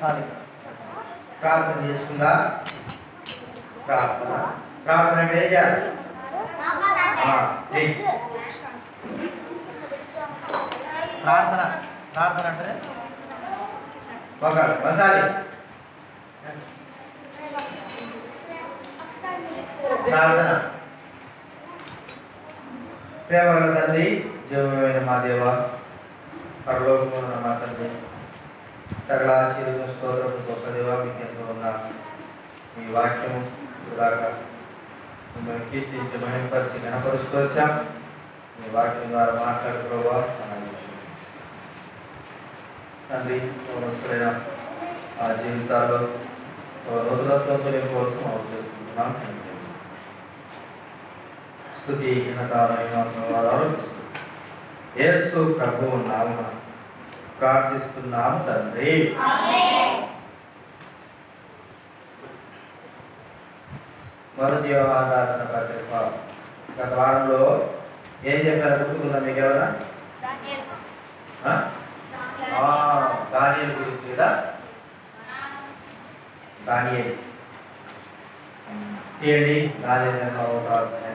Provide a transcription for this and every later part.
చాలు ప్రార్థన చేసుకుందా ప్రార్థన ప్రార్థన అంటే ఏం చేయాలి ఆ, ఏయ్. ప్రార్థన ప్రార్థన అంటే ఒక బంధాలి ప్రార్థన ప్రేమగల తండ్రి జీవమైన మా దేవ పరలోకమున్న మా తండ్రి సరళ శిరుగు స్తోత్రం గొప్ప దేవ మీకు ఎంతో ఉన్న మీ వాక్యము ఇలాగా మిమ్మల్ని కీర్తించి మహిమపరిచి కనపరుస్తూ వచ్చాం మీ వాక్యం ద్వారా మాట్లాడు ప్రభావ సహాయం చేయండి. తండ్రి వస్తున్న ఆ జీవితాల్లో రోజులతో నింపవలసిన అవసరం స్థుతి ఘనతాలు యేసు ప్రభువు నామ ప్రార్థిస్తున్నాము తండ్రి మొదటి వ్యవహార రాసిన పత్రిక గత వారంలో ఏం చెప్పారు గుర్తుకుందా మీకు ఎవరా ఆ? ఆ, దానియేలు గురించి కదా దానియేలు తీయండి దానియేలు ఒక అధ్యాయం.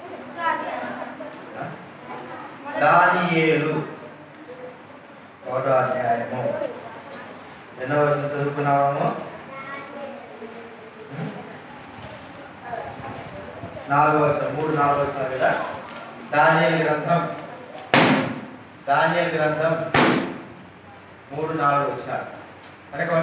ఆ? దానియేలు ఒకటో అధ్యాయము ఎన్నో వచ్చిన చదువుకున్నాము నాలుగో వచ్చిన మూడు నాలుగో వచ్చిన కదా దానియేలు గ్రంథం దానియేలు గ్రంథం మూడు నాలుగు వచ్చిన కనుక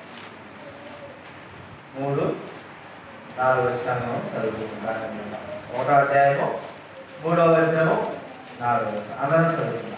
మూడు నాలుగు వచ్చినాము చదువుకుంటున్నాను ఒకటో అధ్యాయము మూడో వచనము నాలుగో వచనం అందరం చదువుకున్నాం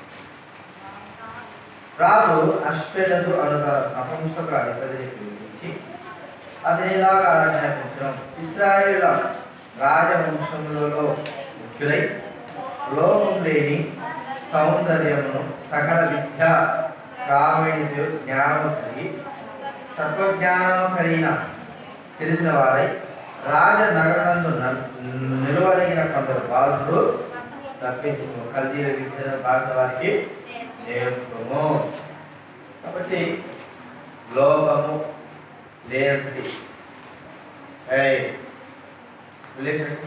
రాజు అశ్వేదకు అనుగ నపుంసకాన్ని ప్రజలకు పిలిపించి అతనిలాగా ఆజ్ఞాపించడం ఇస్రాయేళ్ల రాజవంశములలో ముఖ్యులై లోపం లేని సౌందర్యమును సకల విద్య ప్రావీణ్యత జ్ఞానము కలిగి తత్వజ్ఞానము కలిగిన తెలిసిన వారై రాజ నగరందు నిలవదగిన కొందరు బాలుడు తప్పించుకో కల్దీల విద్యను భాష వారికి నేర్పుము కాబట్టి లోపము లేనది ఏయ్ విలేజ్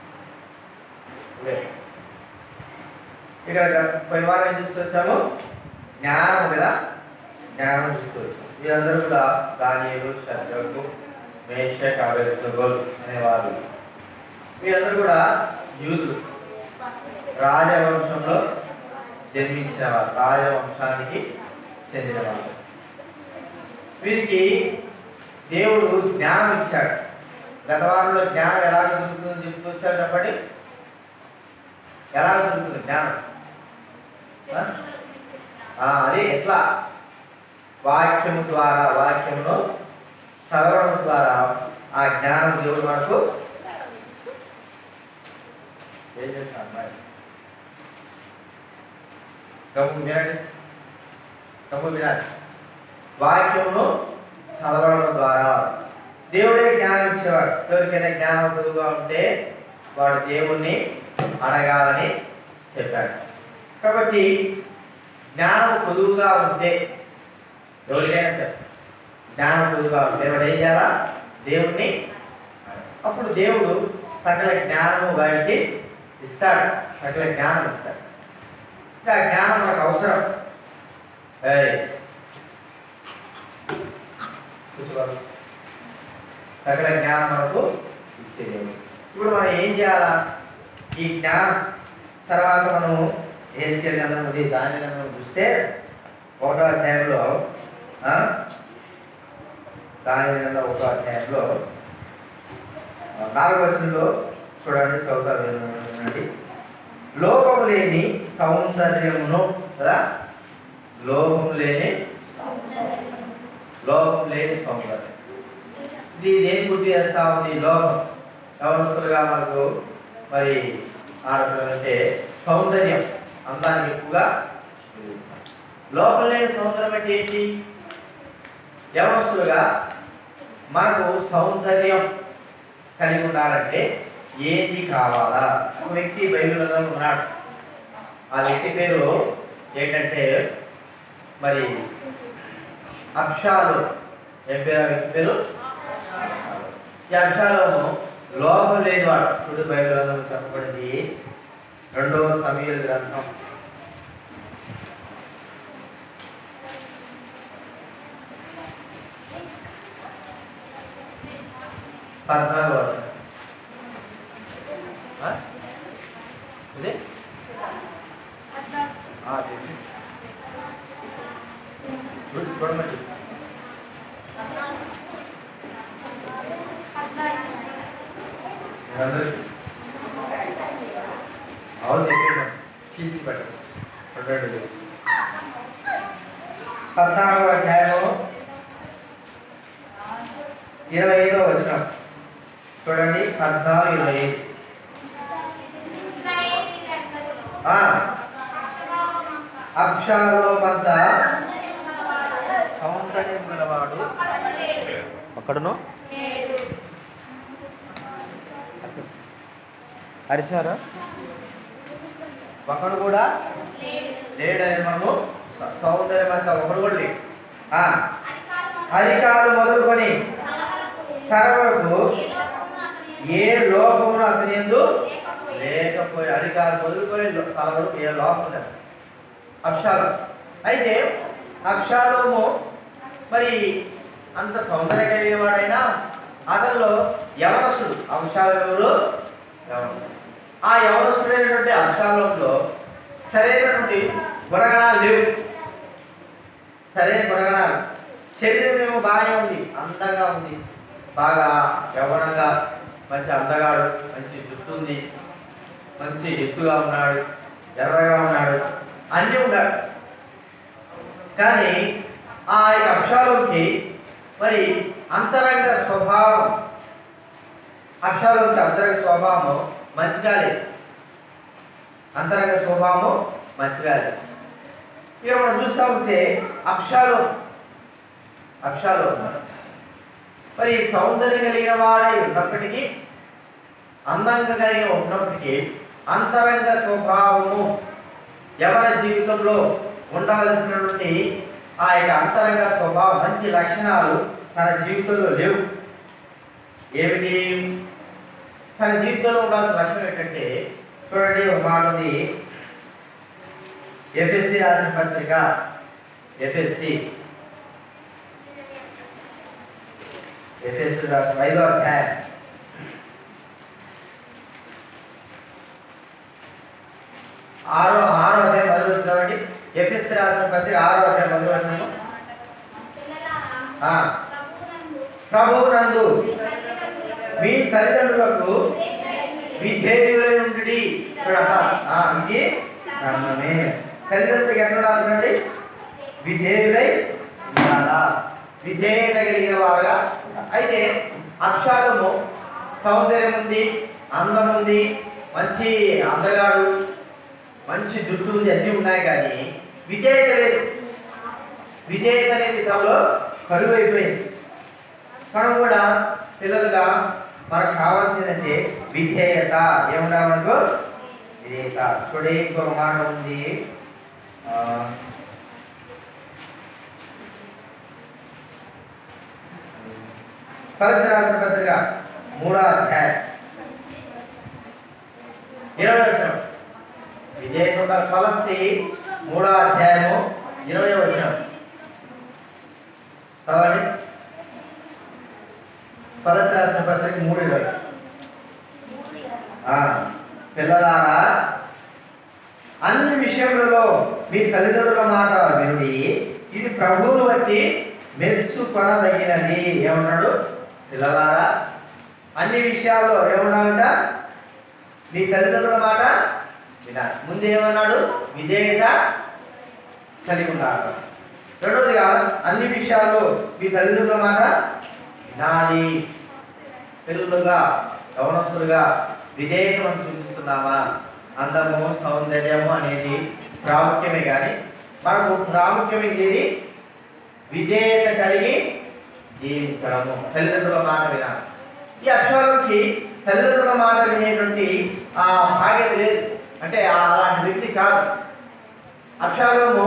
ఇక్కడ పోయిన వారం ఏం చూస్తూ వచ్చాము జ్ఞానం కదా జ్ఞానం చూస్తూ వచ్చాము వీరందరూ కూడా దానియులు శత్రుకు మేష కావ్యగోల్ అనేవారు వీరందరూ కూడా యూదులు రాజవంశంలో జన్మించిన వారు రాజవంశానికి చెందినవారు వీరికి దేవుడు జ్ఞానం ఇచ్చాడు గత వారంలో జ్ఞానం ఎలా దొరుకుతుందని చెప్తూ వచ్చాడు చెప్పండి ఎలా దొరుకుతుంది జ్ఞానం ఆ? ఆ, అది ఎట్లా వాక్యము ద్వారా వాక్యమును చదవడం ద్వారా ఆ జ్ఞానం దేవుడు మనకు ఏం చేస్తాను మరి గమ్ము వినండి గమ్ము వినండి వాక్యమును చదవడం ద్వారా దేవుడే జ్ఞానం ఇచ్చేవాడు ఎవరికైనా జ్ఞానం కొద్దుగా ఉంటే వాడు దేవుణ్ణి అడగాలని చెప్పాడు కాబట్టి జ్ఞానం పొదువుగా ఉంటే ఎవరికైనా సరే జ్ఞానం పొదువుగా ఉంటే వాడు ఏం చేయాలా దేవుణ్ణి అప్పుడు దేవుడు సకల జ్ఞానము వారికి ఇస్తాడు సకల జ్ఞానం ఇస్తాడు ఇంకా జ్ఞానం మనకు అవసరం ఏయ్. కూర్చోబాబు. సకల జ్ఞానం మనకు ఇచ్చేదేవుడు ఇప్పుడు మనం ఏం చేయాలా ఈ జ్ఞానం తర్వాత మనం ఏం గ్రంథం ఉంది దాని గ్రంథం చూస్తే ఒకటో అధ్యాయంలో ఆ, దాని గ్రంథం ఒకటో అధ్యాయంలో ఆ, నాలుగో వచనంలో చూడండి చదువుతా వినండి లోపం లేని సౌందర్యమును కదా లోపం లేని లోపం లేని సౌందర్యం ఇది దేని గుర్తు చేస్తా ఉంది లోపం యవనస్తులుగా మనకు మరి ఆడపిల్లలంటే సౌందర్యం అందానికి ఎక్కువగా విలువిస్తాం. లోపం లేని సౌందర్యం అంటే ఏంటి యవనస్తులుగా మనకు సౌందర్యం కలిగి ఉండాలంటే ఏది కావాలా ఒక వ్యక్తి బైబిల్లో ఉన్నాడు ఆ వ్యక్తి పేరు ఏంటంటే మరి అక్షాలు ఏం పేరు ఆ వ్యక్తి పేరు ఈ అక్షాలోము లోపం లేనివాడు చూడు బైబిల్ గ్రంథంలో చెప్పబడింది రెండవ సమీర గ్రంథం పద్నాలుగు అధ్యాయం. ఆ? ఇది ఆ, ఇది. చూడు, చూడమని చెప్పు. మీరందరికీ. అవును చెప్పేసాం చీల్చి పెట్టండి చూడండి పద్నాలుగో అధ్యాయము ఇరవై ఐదో వచ్చిన చూడండి పద్నాలుగు ఇరవై ఐదు ఆ, అక్షరాలోమంతా సౌందర్యం గలవాడు అక్కడను హరిశారా ఒకడు కూడా లేడని మనము స- సౌందర్యం అంతా ఒకడు కూడా లేడు ఆ, అధికారులు మొదలుకొని తర వరకు ఏ లోపమును అతని ఎందు లేకపోయి అధికారులు మొదలుకొని లో- తల వరకు ఏ లోపం లేదు అక్షాలు అయితే అక్షాలోము మరి అంత సౌందర్య కలిగేవాడైనా అతనిలో యవనసుడు అంశాలు ఎవరు యవనసుడు. ఆ యవనసుడైనటువంటి అంశాలలో సరైనటువంటి గుణగణాలు లేవు సరైన గుణగణాలు శరీరం ఏమో బాగానే ఉంది అందంగా ఉంది బాగా యవ్వనంగా మంచి అందగాడు మంచి జుట్టు ఉంది మంచి ఎత్తుగా ఉన్నాడు ఎర్రగా ఉన్నాడు అన్నీ ఉన్నాడు కానీ ఆ యొక్క అంశాలోకి మరి అంతరంగ స్వభావం అంశాలోకి అంతరంగ స్వభావం మంచిగా లేదు అంతరంగ స్వభావం మంచిగా లేదు ఇక్కడ మనం చూస్తూ ఉంటే అక్షాలు అక్షాలు మరి సౌందర్యం కలిగిన వాడై ఉన్నప్పటికీ అందంగా కలిగి ఉన్నప్పటికీ అంతరంగ స్వభావము ఎవరి జీవితంలో ఉండవలసినటువంటి ఆ యొక్క అంతరంగ స్వభావం మంచి లక్షణాలు తన జీవితంలో లేవు ఏమిటి తన జీవితంలో ఉండాల్సిన లక్షణం ఏంటంటే చూడండి ఒక మాట ఉంది ఎఫ్ఎస్సి రాసిన పత్రిక ఎఫ్ఎస్సి ఎఫ్ఎస్సి రాసిన ఐదో అధ్యాయం ఆరో ఆరో అధ్యాయం మొదలు చూద్దామండి ఎఫ్ఎస్సి రాసిన పత్రిక ఆరో అధ్యాయం మొదలు వచ్చినాము ఆ, ప్రభువు నందు మీ తల్లిదండ్రులకు విధేయులై ఉండి చూడట ఆ, ఇది ధర్మమే తల్లిదండ్రులకు ఎట్లా రాదండి విధేయులై ఉండాలా విధేయత కలిగిన వారుగా అయితే అక్షాలము సౌందర్యం ఉంది అందం ఉంది మంచి అందగాడు మంచి జుట్టు ఉంది అన్నీ ఉన్నాయి కానీ విధేయత లేదు విధేయత అనేది తనలో కరువు అయిపోయింది మనం కూడా పిల్లలుగా మనకు కావాల్సిందంటే విధేయత ఏమన్నా మనకు విధేయత చూడే ఇంకొక మాట ఉంది ఆ, కలిసి రాసిన పత్రిక మూడో అధ్యాయం ఇరవై వచ్చిన విధేయత ఉండాలి కలసి మూడో అధ్యాయము ఇరవై వచ్చిన చదవండి కలసి రాసిన పత్రిక మూడు ఇరవై ఆ, పిల్లలారా అన్ని విషయములలో మీ తల్లిదండ్రుల మాట వినుడి ఇది ప్రభువును బట్టి మెచ్చుకొనదగినది ఏమన్నాడు పిల్లలారా అన్ని విషయాల్లో ఏమన్నాడంట మీ తల్లిదండ్రుల మాట వినాలి ముందు ఏమన్నాడు విధేయత కలిగి ఉన్నారు రెండోదిగా అన్ని విషయాల్లో మీ తల్లిదండ్రుల మాట వినాలి పిల్లలుగా యవనస్తులుగా విధేయత మనం చూపిస్తున్నామా అందము సౌందర్యము అనేది ప్రాముఖ్యమే కానీ మనకు ప్రాముఖ్యం ఏది విధేయత కలిగి జీవించడము తల్లిదండ్రుల మాట వినాలి ఈ అక్షరాలకి తల్లిదండ్రుల మాట వినేటువంటి ఆ భాగ్యత లేదు అంటే ఆ అలాంటి వ్యక్తి కాదు అక్షరాలము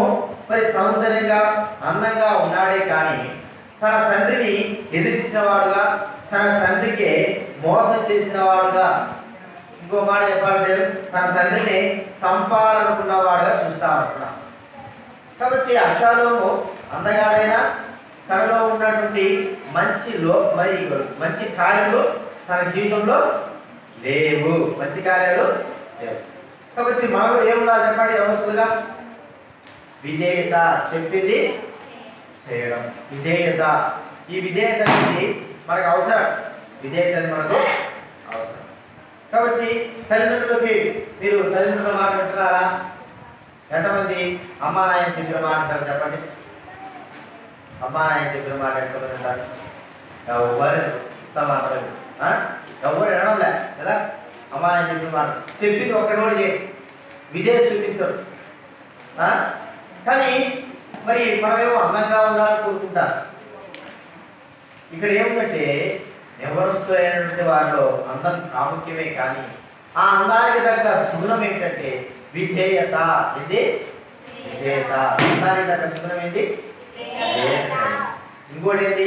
మరి సౌందర్యంగా అందంగా ఉన్నాడే కానీ తన తండ్రిని ఎదిరించిన వాడుగా తన తండ్రికి మోసం చేసిన వాడుగా ఇంకో మాట చెప్పాలంటే తన తండ్రిని చంపాలనుకున్న వాడుగా చూస్తా ఉంటున్నాం కాబట్టి అక్షాలోము అందగాడైన తనలో ఉన్నటువంటి మంచి లో మరి మంచి కార్యాలు తన జీవితంలో లేవు మంచి కార్యాలు లేవు కాబట్టి మనలో ఏమున్నా చెప్పండి అవసరంగా విధేయత చెప్పింది చేయడం విధేయత ఈ విధేయత అనేది మనకు అవసరం విధేయత అనేది మనకు అవసరం కాబట్టి తల్లిదండ్రులకి మీరు తల్లిదండ్రుల మాట వింటున్నారా ఎంతమంది అమ్మా నాయన చెప్పిన మాట అంటారు చెప్పండి అమ్మా నాయన చెప్పిన మాట ఎంతమంది అంటారు ఎవరు ఇస్తా మాట్లాడు ఎవరు వినడంలే కదా అమ్మా నాయన చెప్పిన మాట చెప్పింది ఒక్క నోటి చేసి విధే చూపించరు ఆ? కానీ మరి మనమేమో అందంగా ఉండాలని కోరుకుంటారు ఇక్కడ ఏమిటంటే ఎవరొస్తున్నటువంటి వారిలో అందం ప్రాముఖ్యమే కానీ ఆ అందానికి తగ్గ సుగుణం ఏంటంటే విధేయత ఇది విధేయత అందానికి తగ్గ సుగుణం ఏంటి విధేయత. ఇంకోటి ఏంటి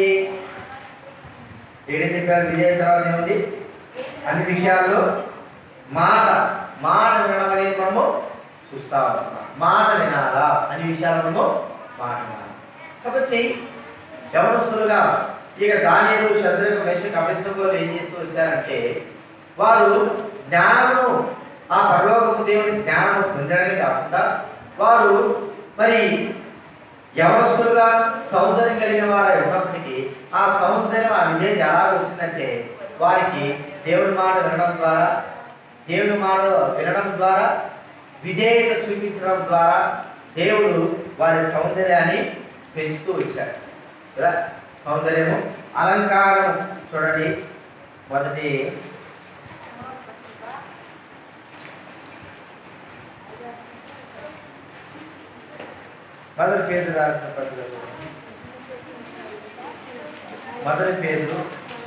ఏడేం చెప్పారు విధేయత తర్వాత ఏముంది అన్ని విషయాల్లో మాట మాట వినడం అనేది మనము చూస్తా ఉన్నాం మాట వినాలా అన్ని విషయాలు మనము మాట వినాలి కాబట్టి యవనస్తులుగా ఇక దానిలో శత్రుకు మేషకు అభిత్వంలో ఏం చేస్తూ వచ్చారంటే వారు జ్ఞానము ఆ పరలోకపు దేవుని జ్ఞానము పొందడమే కాకుండా వారు మరి యవనస్తులుగా సౌందర్యం కలిగిన వారు ఉన్నప్పటికీ ఆ సౌందర్యం ఆ విజయం ఎలా వచ్చిందంటే వారికి దేవుని మాట వినడం ద్వారా దేవుని మాట వినడం ద్వారా విధేయత చూపించడం ద్వారా దేవుడు వారి సౌందర్యాన్ని పెంచుతూ వచ్చాడు కదా సౌందర్యము అలంకారం చూడండి మొదటి మొదటి పేరు రాసిన పత్రిక మొదటి పేరు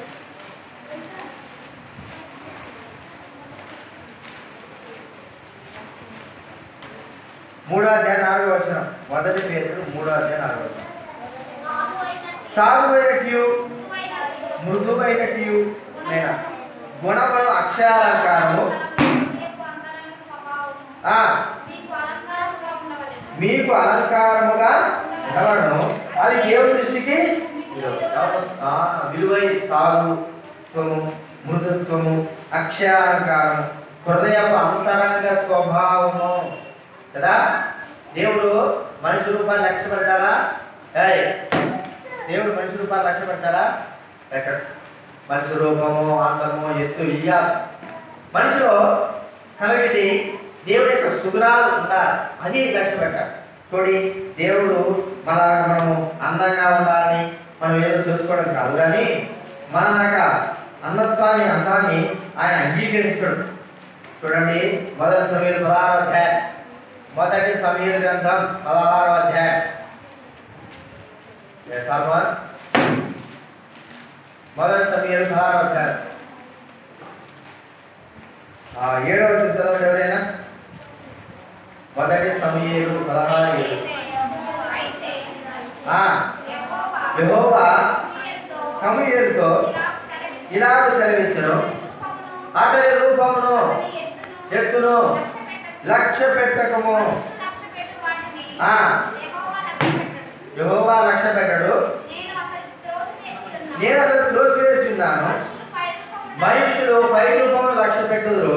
మూడో అధ్యాయం నాలుగో వచ్చిన మొదటి పేరు మూడో అధ్యాయం నాలుగో వచనం. సాగుబడినట్టు మృదువైనట్టు నేను గుణములు అక్షరాలంకారము ఆ, మీకు అలంకారముగా ఉండవలను అది దేవుని దృష్టికి ఆ, విలువైన సాగుత్వము మృదుత్వము అక్షరాలంకారము హృదయపు అంతరంగ స్వభావము కదా దేవుడు మనిషి రూపాన్ని లక్ష్య పెడతాడా ఏయ్ దేవుడు మనిషి రూపాన్ని లక్ష్య పెడతాడా పెట్టడు మనిషి రూపము అందము ఎత్తు ఇయ్యాలి మనిషిలో కలిగితే దేవుడి యొక్క సుగుణాలు ఉండాలి అది లక్ష్య పెట్టాలి చూడి దేవుడు మన మనము అందంగా ఉండాలని మనం ఏదో చూసుకోవడం కాదు కానీ మన యొక్క అందత్వాన్ని అందాన్ని ఆయన అంగీకరించడు చూడండి మొదటి సమయంలో పదహారో అధ్యాయం మొదటి సమయ గ్రంథం పదహారో అధ్యాయం ఏ సాల్మాన్? మొదటి సమయం పదహారో అధ్యాయం ఆ, ఏడవ వచ్చిన చదవండి ఎవరైనా మొదటి సమయలు పదహారు ఏడు ఆ, యెహోవా సమూయేలుతో ఇలాగ సెలవించను అతని రూపమును ఎత్తును లక్ష్య పెట్టకము ఆ. యెహోవా లక్ష్య పెట్టడు నేను అతను త్రోసివేసి ఉన్నాను మనుషులు పై రూపమును లక్ష్య పెట్టుదురు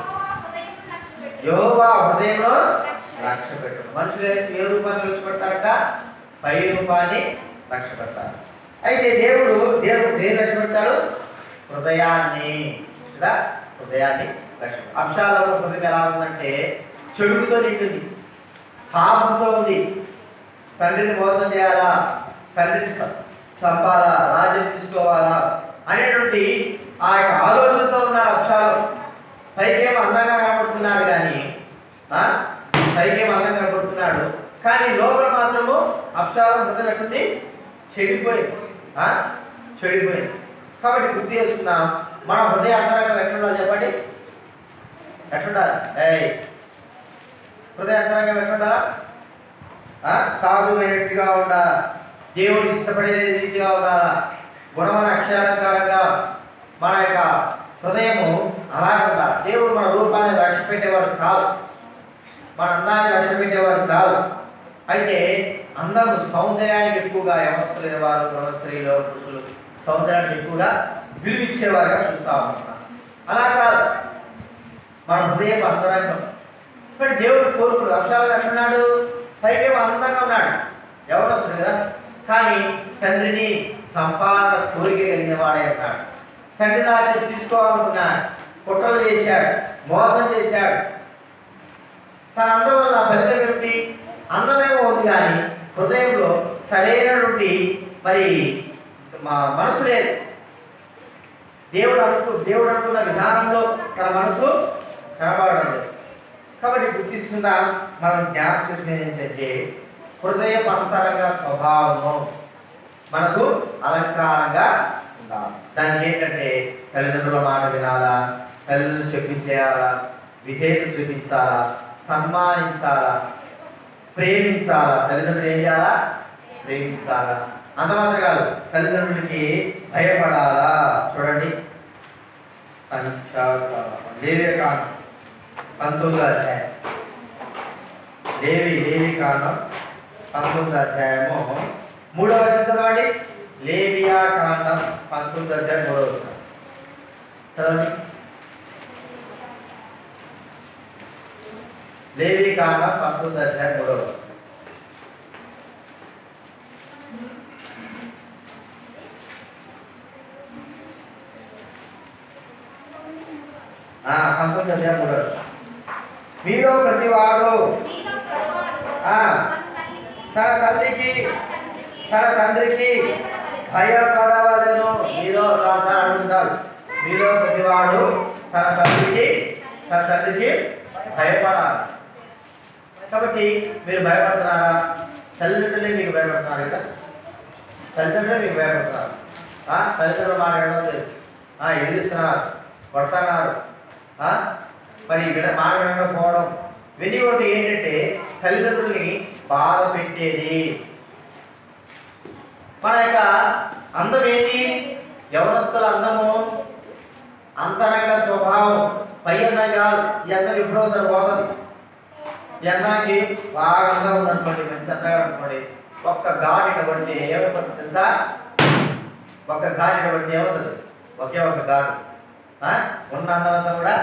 యెహోవా హృదయంలో లక్ష్య పెట్టడు మనుషులు ఏ- ఏ రూపాన్ని లక్ష్య పెడతారట పై రూపాన్ని లక్ష్య పెడతారు అయితే దేవుడు దేవుడు దేని లక్ష్య పెడతాడు హృదయాన్ని కదా హృదయాన్ని లక్ష్య అంశాలలో హృదయం ఎలా ఉందంటే చెడుగుతో నిండింది పాపంతో ఉంది తండ్రిని మోసం చేయాలా తండ్రిని చ- చంపాలా రాజ్యం తీసుకోవాలా అనేటువంటి ఆ యొక్క ఆలోచనతో ఉన్నాడు అంశాలు పైకేమో అందంగా కనపడుతున్నాడు కానీ ఆ? పైకేమో అందంగా కనపడుతున్నాడు కానీ లోపల మాత్రము అప్షాలం హృదయం ఎట్టుంది చెడిపోయింది ఆ? చెడిపోయింది కాబట్టి గుర్తు చేసుకుందాం మన హృదయ అంతరంగం ఎట్లుండాలి చెప్పండి ఎట్లుండాలి ఏయ్ హృదయ అంతరంగం ఎట్లుండాలా ఆ, సాధువైనట్టుగా ఉండాలా దేవుడు ఇష్టపడే రీతిగా ఉండాలా గుణమైన అక్షరాలంకారంగా మన యొక్క హృదయము అలాగే ఉండాలి దేవుడు మన రూపాన్ని లక్ష్య పెట్టేవాడు కాదు మన అందాన్ని లక్ష్య పెట్టేవాడు కాదు అయితే అందరూ సౌందర్యానికి ఎక్కువగా యవనస్తులైన వారు గృహ స్త్రీలు పురుషులు సౌందర్యానికి ఎక్కువగా విలువిచ్చేవారుగా చూస్తా ఉంటున్నాం అలా కాదు మన హృదయం అంతరంగం ఇక్కడ దేవుడు కోరుకుడు అక్షరాలు అంటున్నాడు పైకి అందంగా ఉన్నాడు యవనస్తుడు కదా కానీ తండ్రిని సంపాదన కోరిక కలిగిన వాడే ఉన్నాడు తండ్రి రాజ్యం తీసుకోవాలనుకున్నాడు కుట్రలు చేశాడు మోసం చేశాడు తన అందం వల్ల ఫలితం ఏమిటి అందమేమో ఉంది కానీ హృదయంలో సరైనటువంటి మరి మా మనసు లేదు దేవుడు అనుకు దేవుడు అనుకున్న విధానంలో తన మనసు కనబడడం లేదు కాబట్టి గుర్తించుకుందాం మనం జ్ఞాపకం చేసుకునేది ఏంటంటే హృదయ అంతరంగ స్వభావము మనకు అలంకారంగా ఉండాలి దానికి ఏంటంటే తల్లిదండ్రుల మాట వినాలా తల్లిదండ్రులు చెప్పించేయాలా విధేయత చూపించాలా సన్మానించాలా ప్రేమించాలా తల్లిదండ్రులు ఏం చేయాలా ప్రేమించాలా అంత మాత్రం కాదు తల్లిదండ్రులకి భయపడాలా చూడండి సంఖ్యాకాలం లేవే కాలం పంతొమ్మిది అధ్యాయం లేవి లేవి కాలం పంతొమ్మిది అధ్యాయము మూడవ వచనం చదవండి లేవియా కాండం పంతొమ్మిది అధ్యాయం మూడవ వచనం చదవండి లేవి కాండం పంతొమ్మిది అధ్యాయం మూడవ వచనం. ఆ, పంతొమ్మిది అధ్యాయం మూడవ వచనం. మీలో ప్రతివాడు ఆ, తన తల్లికి తన తండ్రికి భయపడవలను మీలో రాజా అడుగుతాడు మీలో ప్రతివాడు తన తల్లికి తన తండ్రికి భయపడాలి కాబట్టి మీరు భయపడుతున్నారా తల్లిదండ్రులే మీకు భయపడుతున్నారు కదా తల్లిదండ్రులే మీకు భయపడుతున్నారు ఆ, తల్లిదండ్రులు మాట్లాడడం లేదు ఆ, ఎదిరిస్తున్నారు కొడుతున్నారు ఆ, మరి విన మాట వినకపోవడం ఇవన్నీ ఒకటి ఏంటంటే తల్లిదండ్రుల్ని బాధ పెట్టేది మన యొక్క అందం ఏంటి యవనస్తుల అందము అంతరంగ స్వభావం పై అందం కాదు ఈ అందం ఎప్పుడో ఒకసారి పోతుంది ఈ అందానికి బాగా అందం ఉందనుకోండి మంచి అందంగా అనుకోండి ఒక్క ఘాట్ ఇట పడితే ఏమైపోతుంది తెలుసా ఒక్క ఘాట్ ఇట పడితే ఏమవుతుంది ఒకే ఒక ఘాటు ఆ? ఉన్న అందం అంతా కూడా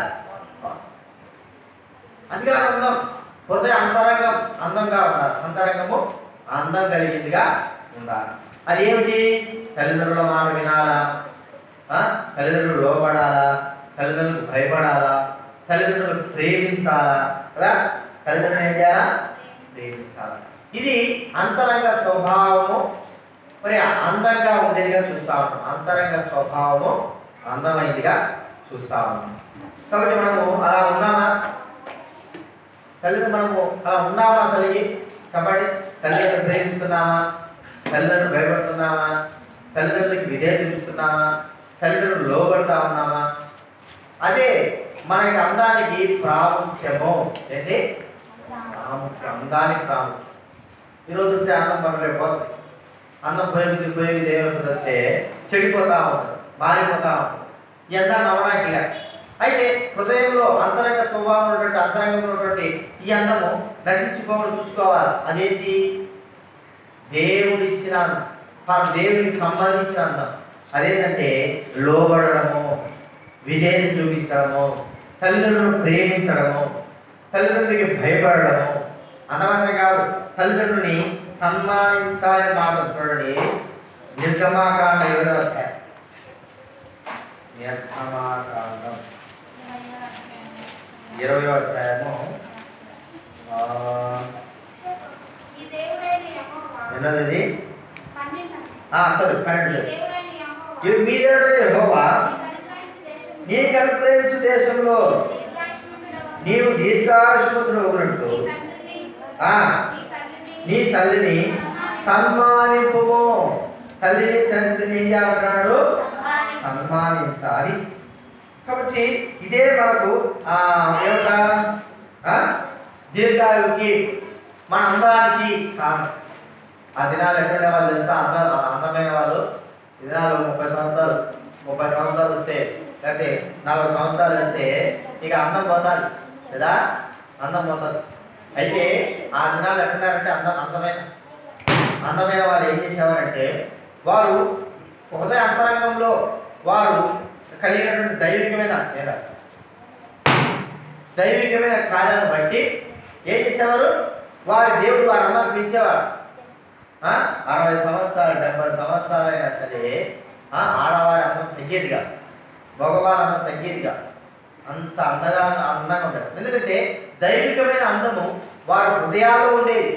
అందుకే నాకు అందం హృదయ అంతరంగం అందంగా ఉండాలి అంతరంగము అందం కలిగిందిగా ఉండాలి అది ఏమిటి తల్లిదండ్రుల మాట వినాలా ఆ? తల్లిదండ్రులు లోపడాలా తల్లిదండ్రులకు భయపడాలా తల్లిదండ్రులు ప్రేమించాలా కదా తల్లిదండ్రులు ఏం చేయాలా ప్రేమించాలా ఇది అంతరంగ స్వభావము మరి అందంగా ఉండేదిగా చూస్తా ఉన్నాం అంతరంగ స్వభావము అందమైనదిగా చూస్తా ఉన్నాం కాబట్టి మనము అలా ఉన్నామా తల్లిదండ్రులు మనము అలా ఉన్నామా అసలుకి కాబట్టి తల్లిదండ్రులు ప్రేమిస్తున్నామా తల్లిదండ్రులు భయపడుతున్నామా తల్లిదండ్రులకి విధేయత చూపిస్తున్నామా తల్లిదండ్రులు లోబడతా ఉన్నామా అదే మనకి అందానికి ప్రాముఖ్యము ఏంటి ప్రాముఖ్యం అందానికి ప్రాముఖ్యం ఈరోజు ఉంటే అందం మనలే పోతుంది అందం పోయింది పోయింది ఏమవుతుంది వస్తే చెడిపోతా ఉంటుంది మారిపోతా ఉంటుంది ఈ అందాన్ని నవ్వడానికి లే అయితే హృదయంలో అంతరంగ స్వభావం ఉన్నటువంటి అంతరంగంలో ఉన్నటువంటి ఈ అందము నశించుకోమని చూసుకోవాలి అదేంటి దేవుడు ఇచ్చిన అందం మన దేవుడికి సంబంధించిన అందం అదేంటంటే లోబడము విధేయత చూపించడము తల్లిదండ్రులను ప్రేమించడము తల్లిదండ్రులకి భయపడడము అంతమాత్రం కాదు తల్లిదండ్రులని సన్మానించాలని మాట చూడండి నిర్గమాకాండ ఇరవై అధ్యాయం నిర్గమాకాండం ఇరవై అధ్యాయము ఆ, ఎన్నది ఇది ఆ, చదువు పన్నెండు ఇది మీరేడు యెహోవా నీకు అనుగ్రహించు దేశంలో నీవు దీర్ఘాయుష్మతుడు ఉన్నట్లు ఆ, నీ తల్లిని సన్మానింపుము తల్లిని తండ్రిని ఏం చేస్తున్నాడు సన్మానించాలి కాబట్టి ఇదే మనకు ఆ ఏమిటా ఆ? దీర్ఘాయువుకి మన అందానికి కారణం ఆ దినాలు ఎక్కడ వాళ్ళు తెలుసా అంద అందమైన వాళ్ళు ఈ దినాలు ముప్పై సంవత్సరాలు ముప్పై సంవత్సరాలు వస్తే లేకపోతే నలభై సంవత్సరాలు వస్తే ఇక అందం పోతారు కదా అందం పోతారు అయితే ఆ దినాలు ఎక్కడున్నారంటే అందం అందమైన అందమైన వారు ఏం చేసేవారంటే వారు హృదయ అంతరంగంలో వారు కలిగినటువంటి దైవికమైన నేర దైవికమైన కార్యాలను బట్టి ఏం చేసేవారు వారి దేవుడు వారందరూ పిలిచేవారు ఆ? అరవై సంవత్సరాలు డెబ్బై సంవత్సరాలు అయినా సరే ఆ, ఆడవారి అందం తగ్గేదిగా మగవారి అందం తగ్గేదిగా అంత అందగా అందంగా ఉంటారు ఎందుకంటే దైవికమైన అందము వారి హృదయాల్లో ఉండేది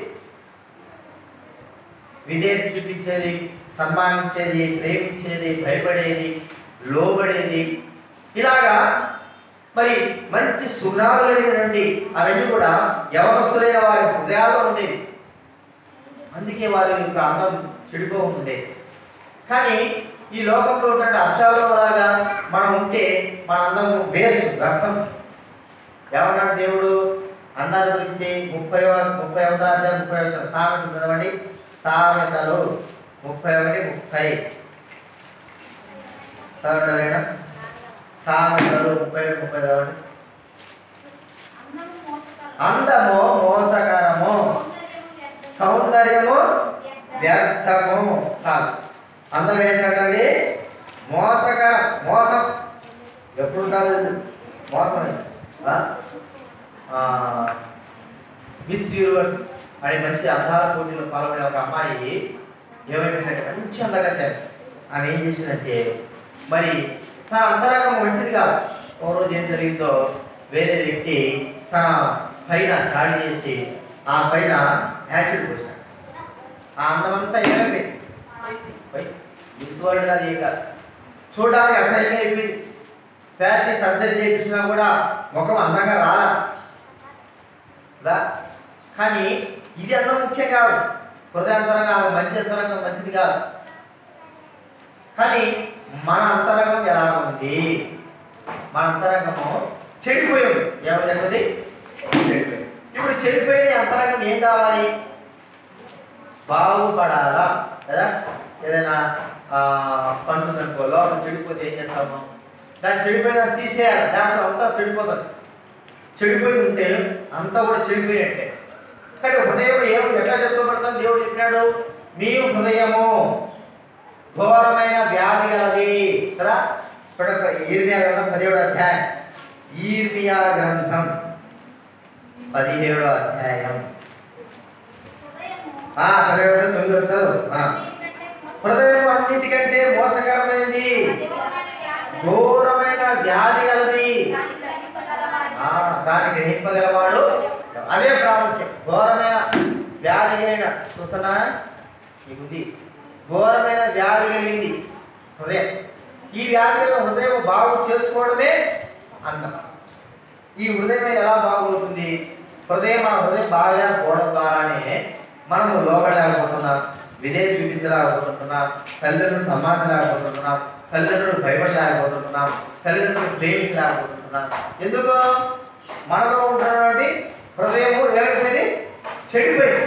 విధేయత చూపించేది సన్మానించేది ప్రేమించేది భయపడేది లోబడేది ఇలాగా మరి మంచి సుగుణాలు కలిగినటువంటి అవన్నీ కూడా యవనస్తులైన వారి హృదయాల్లో ఉండేవి అందుకే వారి యొక్క అందం చెడిపోకుండే కానీ ఈ లోకంలో ఉన్నటువంటి అంశాల్లో లాగా మనం ఉంటే మన అందం వేస్ట్ వ్యర్థం ఏమన్నాడు దేవుడు అందాల గురించి ముప్పై ముప్పై ఒకటో అధ్యాయం ముప్పై ఒకటి సామెత చదవండి సామెతలు ముప్పై ఒకటి ముప్పై చదవండి సామెతలు ముప్పై ఒకటి ముప్పై చదవండి అందము మోసకరము సౌందర్యము వ్యర్థము చాలు అందం ఏంటంటే మోసకరం మోసం ఎప్పుడు ఉండాలి మోసం మిస్ యూనివర్స్ అని మంచి అందాల పోటీలో పాల్గొనే ఒక అమ్మాయి ఏమైపోయిందంటే మంచి అందగా చేయాలి ఆమె ఏం చేసిందంటే మరి తన అంతరంగం మంచిది కాదు ఓ రోజు ఏం జరిగిందో వేరే వ్యక్తి తన పైన దాడి చేసి ఆ పైన యాసిడ్ పోసాడు ఆ అందమంతా ఏమైపోయింది పోయి మిస్ వరల్డ్ కాదు ఏం కాదు చూడడానికి అసహ్యంగా అయిపోయింది ప్యాచ్ సర్జరీ చేయించినా కూడా ముఖం అందంగా రాలా కదా కానీ ఇది అందం ముఖ్యం కాదు హృదయాంతరంగా ఆమె మంచి అంతరంగం మంచిది కాదు కానీ మన అంతరంగం ఎలా ఉంది మన అంతరంగము చెడిపోయింది ఏమని చెప్పండి చెడిపోయింది ఇప్పుడు చెడిపోయిన అంతరంగం ఏం కావాలి బాగుపడాలా కదా ఏదైనా పండుదనుకో లోపల చెడిపోతే ఏం చేస్తాము దాన్ని చెడిపోయిన తీసేయాలి దాంట్లో అంతా చెడిపోతుంది చెడిపోయి ఉంటే అంతా కూడా చెడిపోయినట్టే కానీ హృదయం ఏమో ఎట్లా చెప్పబడుతుంది దేవుడు చెప్పినాడు మీ హృదయము ఘోరమైన వ్యాధి గలది కదా ఇప్పుడు ఈర్మియా గ్రంథం పదిహేడు అధ్యాయం ఈర్మియా గ్రంథం పదిహేడో అధ్యాయం ఆ పదిహేడు తొమ్మిది వచ్చారు హృదయం అన్నిటికంటే మోసకరమైనది ఘోరమైన వ్యాధి గలది ఆ, దాన్ని గ్రహింపగలవాడు అదే ప్రాముఖ్యం ఘోరమైన వ్యాధి అయిన చూస్తున్నా నీకుంది ఘోరమైన వ్యాధి కలిగింది హృదయం ఈ వ్యాధిలో హృదయం బాగు చేసుకోవడమే అందం ఈ హృదయం ఎలా బాగవుతుంది హృదయం మన హృదయం బాగా పోవడం ద్వారానే మనము లోపడలేకపోతున్నాం విధేయ చూపించలేకపోతున్నాం తల్లిదండ్రులు సమాధించలేకపోతున్నాం తల్లిదండ్రులు భయపడలేకపోతున్నాం తల్లిదండ్రులు ప్రేమించలేకపోతున్నాం ఎందుకు మనలో ఉన్నటువంటి హృదయము ఏమైపోయింది చెడిపోయింది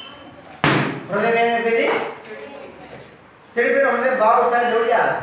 హృదయం ఏమైపోయింది చెడిపోయిన హృదయం బాగు చాలా దేవుడు చేయాలి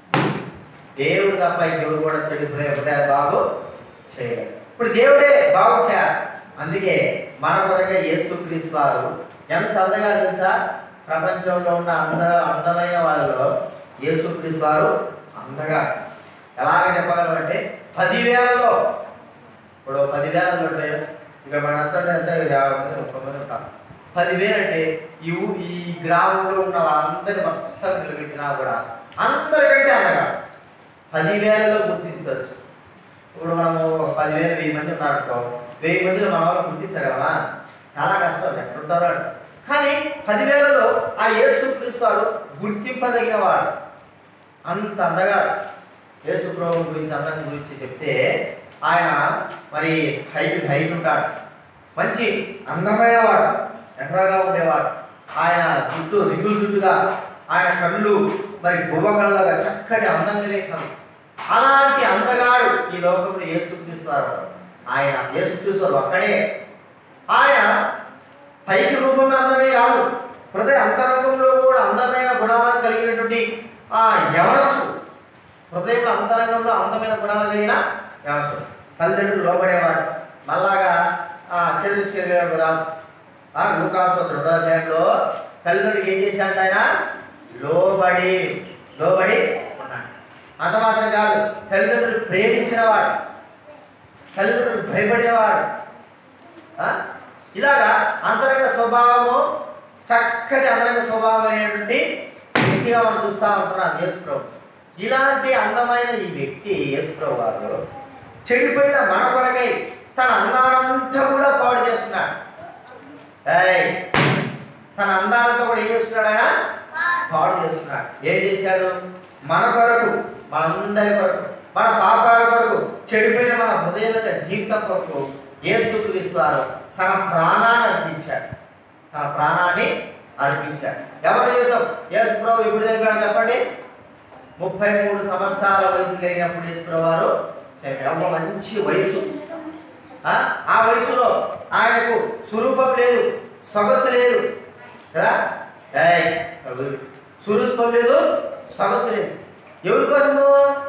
దేవుడు తప్ప ఇంకెవరు కూడా చెడిపోయిన హృదయాలు బాగు చేయలేరు ఇప్పుడు దేవుడే బాగు చేయాలి అందుకే మన కొరకే యేసుక్రీస్తు వారు ఎంత అందగా తెలుసా ప్రపంచంలో ఉన్న అంద అందమైన వాళ్ళలో యేసుక్రీస్తు వారు అందగా ఎలాగ చెప్పగలమంటే పదివేలలో ఇప్పుడు పదివేలలో ఉంటే ఇక మన అంతా ఎంత యాభై మంది ముప్పై మంది ఉంటాం పదివేలు అంటే ఈ ఊ- ఈ గ్రామంలో ఉన్న వాళ్ళందరి వరుసగా నిలబెట్టినా కూడా అందరికంటే అందగా పదివేలలో గుర్తించవచ్చు ఇప్పుడు మనము ఒక పదివేలు వెయ్యి మంది ఉన్నారనుకో వెయ్యి మందిలో మన వాళ్ళు గుర్తించగలమా చాలా కష్టం ఎక్కడుంటారో అని. కానీ పదివేలలో ఆ యేసు క్రీస్తు వారు గుర్తింపదగిన వాడు అంత అందగా యేసు ప్రభు గురించి అందం గురించి చెప్తే ఆయన మరి హైట్ హైట్ ఉంటాడు మంచి అందమైన వాడు ఎర్రగా ఉండేవాడు ఆయన జుట్టు రింగులు జుట్టుగా ఆయన కళ్ళు మరి గువ్వ కళ్ళగా చక్కటి అందంగానే కళ్ళు అలాంటి అందగాడు ఈ లోకంలో యేసుక్రీస్తు వారు ఆయన యేసుక్రీస్తు వారు ఒక్కడే ఆయన పైకి రూపంలో అందమే కాదు హృదయ అంతరంగంలో కూడా అందమైన గుణాలను కలిగినటువంటి ఆ యవనస్సు హృదయంలో అంతరంగంలో అందమైన గుణాలు కలిగిన యవనస్సు తల్లిదండ్రులు లోబడేవాడు మళ్ళాగా ఆ చెల్లించుకెళ్ళేవాడు కాదు ఆ లూకాసు దృఢాధ్యాయంలో తల్లిదండ్రుడికి ఏం చేశాడు ఆయన లోబడి లోబడి ఉన్నాడు అంత మాత్రం కాదు తల్లిదండ్రులు ప్రేమించినవాడు తల్లిదండ్రులు భయపడేవాడు ఆ? ఇలాగా అంతరంగ స్వభావము చక్కటి అంతరంగ స్వభావం అయినటువంటి వ్యక్తిగా మనం చూస్తూ ఉంటున్నాం యేసు ప్రభు ఇలాంటి అందమైన ఈ వ్యక్తి యేసు ప్రభు వారు చెడిపోయిన మన కొరకై తన అందానంతా కూడా పాడు చేస్తున్నాడు ఏయ్, తన అందానంతా కూడా ఏం చేస్తున్నాడు ఆయన పాడు చేస్తున్నాడు ఏం చేశాడు మన కొరకు మనందరి కొరకు మన పాపాల కొరకు చెడిపోయిన మన హృదయం యొక్క జీవితం కొరకు యేసుక్రీస్తు వారు తన ప్రాణాన్ని అర్పించాడు తన ప్రాణాన్ని అర్పించాడు ఎవరి జీవితం యేసు ప్రభు ఇప్పుడు చనిపోయాడు చెప్పండి ముప్పై మూడు సంవత్సరాల వయసు కలిగినప్పుడు యేసు ప్రభు వారు చనిపోయాడు ఒక మంచి వయసు ఆ? ఆ వయసులో ఆయనకు స్వరూపం లేదు సొగసు లేదు కదా ఏయ్, చదువు. స్వరూపం లేదు సొగసు లేదు ఎవరి కోసము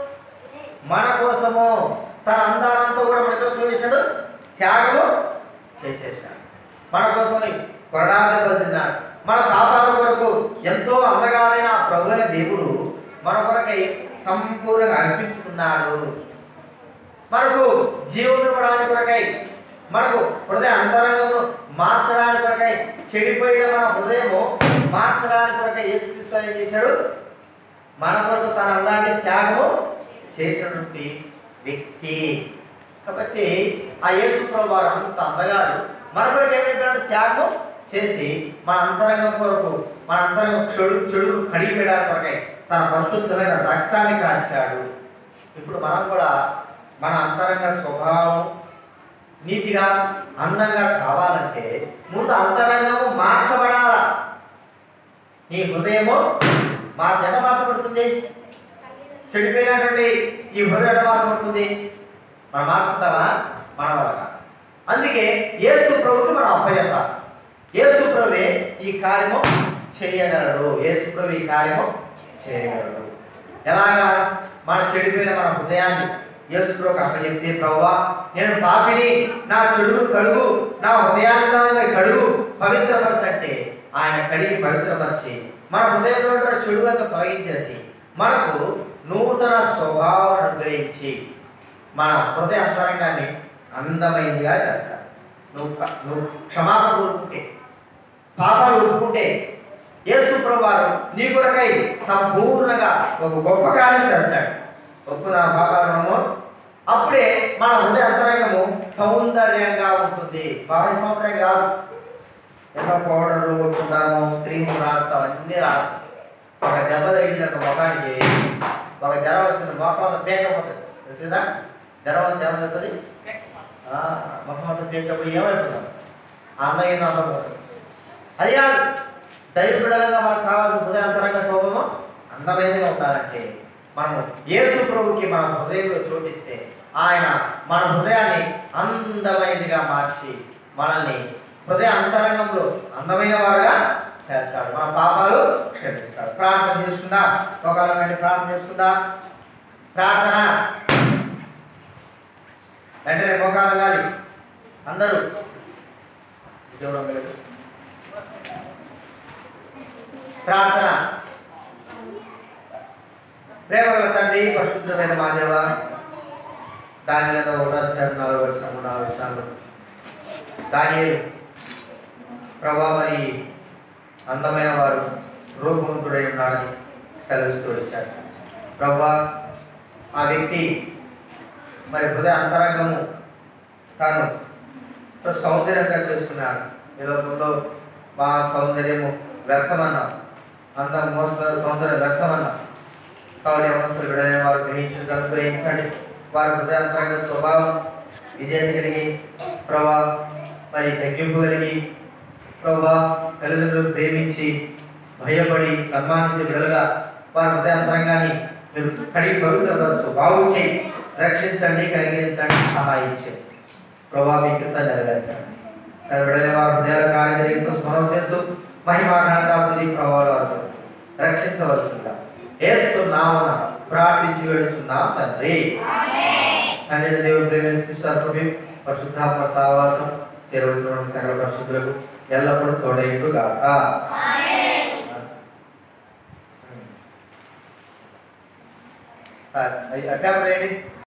మన కోసము తన అందానంతా కూడా మన కోసం ఏం చేశాడు త్యాగము చేసేసాడు మన కోసమై కొరడా దెబ్బలు తిన్నాడు మన పాపాల కొరకు ఎంతో అందగాడైన ఆ ప్రభు అయిన దేవుడు మన కొరకై సంపూర్ణంగా అర్పించుకున్నాడు మనకు జీవం ఇవ్వడానికి కొరకై మనకు హృదయ అంతరంగము మార్చడానికి కొరకై చెడిపోయిన మన హృదయము మార్చడానికి కొరకై యేసుక్రీస్తు ఏం చేశాడు మన కొరకు తన అందాన్ని త్యాగము చేసినటువంటి వ్యక్తి కాబట్టి ఆ యేసు ప్రభు వారు అంత అందగాడు మన కొరకు ఏమైపోయినట్టు త్యాగం చేసి మన అంతరంగం కొరకు మన అంతరంగం చెడు చెడు కడిగిపోయడానికి కొరకై తన పరిశుద్ధమైన రక్తాన్ని కాల్చాడు ఇప్పుడు మనం కూడా మన అంతరంగ స్వభావం నీతిగా అందంగా కావాలంటే ముందు అంతరంగము మార్చబడాలా నీ హృదయము మా జట మార్చబడుతుంది చెడిపోయినటువంటి ఈ హృదయం ఎట్లా మార్చబడుతుంది మనం మార్చుకుంటామా మన వల్ల కాదు. అందుకే యేసు ప్రభుకి మనం అప్పచెప్పాలి యేసు ప్రభువే ఈ కార్యము చేయగలడు యేసు ప్రభు ఈ కార్యము చేయగలడు ఎలాగా మన చెడిపోయిన మన హృదయాన్ని యేసు ప్రభుకి అప్పచెప్తే ప్రభువా నేను పాపిని నా చెడును కడుగు నా హృదయాంగాన్ని కడుగు పవిత్రపరచంటే ఆయన కడిగి పవిత్రపరిచి మన హృదయంలో ఉన్న చెడు అంతా తొలగించేసి మనకు నూతన స్వభావం అనుగ్రహించి మన హృదయ అంతరంగాన్ని అందమైనదిగా చేస్తాడు నువ్వు క- నువ్వు క్షమాపణ కోరుకుంటే పాపాలు ఒప్పుకుంటే యేసు ప్రభువారు నీ కొరకై సంపూర్ణంగా ఒక గొప్ప కార్యం చేస్తాడు ఒప్పుదా పాపాలను అప్పుడే మన హృదయ అంతరంగము సౌందర్యంగా ఉంటుంది బాహ్య సౌందర్యం కాదు ఏదో పౌడర్లు కొట్టుకుంటాము క్రీమ్ రాస్తాం అన్నీ రాదు ఒక దెబ్బ తగిలినట్టు ముఖానికి ఒక జ్వరం వచ్చింది ముఖం పేకపోతుంది తెలిసిందా జ్వరం వస్తే ఏమవుతుంది ఆ, ముఖం అంతా పేకపోయి ఏమైపోతాం అందమైన అందం పోతుంది అది కాదు దైవబిడలంగా మనకు కావాల్సిన హృదయాంతరంగ స్వభావం అందమైనదిగా ఉండాలంటే మనము యేసు ప్రభుకి మన హృదయంలో చోటిస్తే ఆయన మన హృదయాన్ని అందమైనదిగా మార్చి మనల్ని హృదయ అంతరంగంలో అందమైన వారుగా చేస్తాడు మన పాపాలు క్షమిస్తాడు ప్రార్థన చేసుకుందా ఒకళ్ళ కంటే ప్రార్థన చేసుకుందా ప్రార్థన వెంటనే మోకాలు గాలి అందరూ దేవుడు అందరూ. ప్రార్థన ప్రేమగల తండ్రి పరిశుద్ధమైన మాదేవ దాని మీద ఒకటో అధ్యాయం నాలుగు వచ్చిన మూడు నాలుగు విషయాలు దాని ప్రభా మరి అందమైన వాడు రూపవంతుడై ఉన్నాడని సెలవిస్తూ వచ్చాడు ప్రభా ఆ వ్యక్తి మరి హృదయ అంతరంగము తాను ఎంతో సౌందర్యంగా చేసుకున్నాడు ఈ లోకంలో మా సౌందర్యము వ్యర్థమన్నాం అందం మోసగల సౌందర్యం వ్యర్థమన్నాం కాబట్టి యవనస్తులు విడైన వారు గ్రహించడం అనుగ్రహించండి వారి హృదయాంతరంగ స్వభావం విజయం కలిగి ప్రభా మరి తగ్గింపు కలిగి ప్రభా తల్లిదండ్రులు ప్రేమించి భయపడి సన్మానించే బిడ్డలుగా వారి హృదయాంతరంగాన్ని మీరు కడిగి పవిత్రపరచు బాగు చేయి రక్షించండి కలిగించండి సహాయం చేయండి ప్రభా మీ చిత్తం నెరవేర్చండి తన బిడ్డల వారి హృదయాల కార్యం జరిగిస్తూ స్మరణ చేస్తూ మహిమా ఘనతాస్తుతి ప్రభావాలు రక్షించవలసిందిగా యేసు నామన ప్రార్థించి వేడుచున్నాం తండ్రి తండ్రి దేవుడు ప్రేమిస్తారు పరిశుద్ధాత్మ సహవాసం చేరవలసినటువంటి సకల పరిశుద్ధులకు ఎల్లప్పుడూ తోడైండు గాక పేపర్ ఏంటి